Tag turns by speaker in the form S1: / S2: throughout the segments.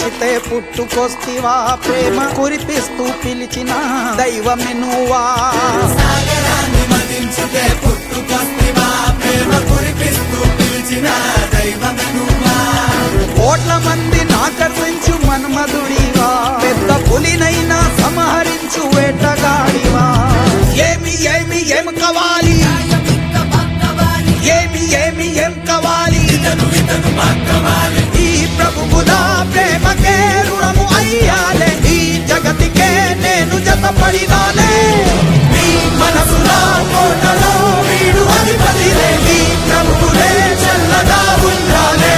S1: తలచితే పుట్టుకొస్తివా ప్రేమ కురిపిస్తూ పిలిచిన దైవమే నువ్వా
S2: సాగరాన్ని మదించితే పుట్టుకొస్తివా ప్రేమ కురిపిస్తూ పిలిచిన దైవమే నువ్వా
S1: కోట్ల మంది నాకర్షించు మన్మధుడివా పెద్ద పులినైనా సంహరించు వేటగాడివా ఏమి ఏమి ఏం కావాలి ఏమి ఏమి ఏం కావాలి
S2: ఇతను ఇతను మాత్రమాలి
S1: ఈ ప్రభువుదా ప్రేమకే రుణము అయ్యాలే ఈ జగతికే నేను జతపడినాలే
S2: నీ మనసులో కోటలో వీడు అధిపతిలే నీ ప్రభువులే చల్లగా ఉండాలే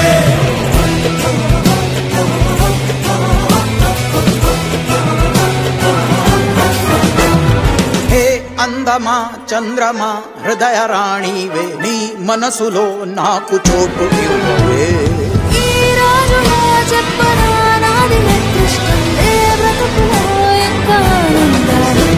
S1: హే అందమా చంద్రమా హృదయ రాణివే నీ మనసులో నాకు చోటు ఇవ్వవే
S3: ఈ రాజులా చెప్పనా నాది నికృష్టం ఏ బ్రతుకులో ఇంకా ఆనందాలే.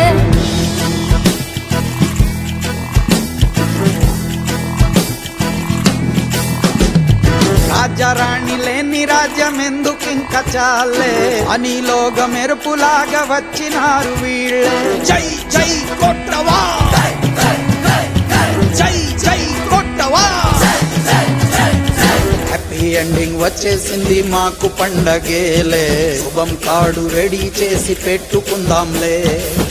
S1: రాజారాణి లేని రాజ్యం ఎందుకు ఇంకా చాలే అనిలోగ మెరుపులాగా వచ్చినారు వీళ్ళే జై జై కొట్టవా జై జై కొట్టవా హ్యాపీ ఎండింగ్ వచ్చేసింది మాకు పండగేలే శుభం కాడు రెడీ చేసి పెట్టుకుందాంలే